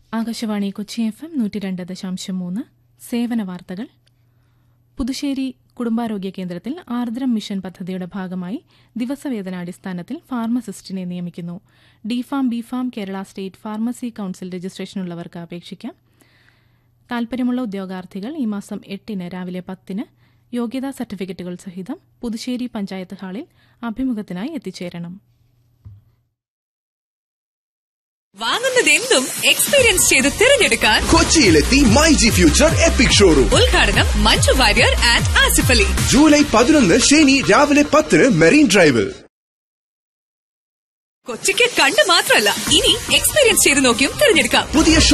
Akashvani Kochi F M നൂറ്റി രണ്ട് ദശാംശം മൂന്ന് സേവന വാർത്തകൾ പുതുശ്ശേരി കുടുംബാരോഗ്യ കേന്ദ്രത്തിൽ ആർദ്രം മിഷൻ പദ്ധതിയുടെ ഭാഗമായി ദിവസവേതനാടിസ്ഥാനത്തിൽ ഫാർമസിസ്റ്റിനെ നിയമിക്കുന്നു D Pharm B Pharm Kerala state pharmacy council രജിസ്ട്രേഷനുള്ളവർക്ക് അപേക്ഷിക്കാം താൽപര്യമുള്ള ഉദ്യോഗാർത്ഥികൾ ഈ മാസം എട്ടിന് രാവിലെ പത്തിന് യോഗ്യതാ സർട്ടിഫിക്കറ്റുകൾ സഹിതം പുതുശ്ശേരി പഞ്ചായത്ത് ഹാളിൽ അഭിമുഖത്തിനായി എത്തിച്ചേരണം വാങ്ങുന്നതെന്തും എക്സ്പീരിയൻസ് ചെയ്ത് തിരഞ്ഞെടുക്കാൻ കൊച്ചിയിലെത്തി my G future epic showroom ഉദ്ഘാടനം മഞ്ജു വാര്യർ ആൻഡ് ആസിഫ് അലി ജൂലൈ പതിനൊന്ന് ശനി രാവിലെ പത്തിന് മെറീൻ ഡ്രൈവിൽ കൊച്ചിക്ക് കണ്ടു മാത്രമല്ല ഇനി എക്സ്പീരിയൻസ് ചെയ്ത് നോക്കിയും തിരഞ്ഞെടുക്കാം പുതിയ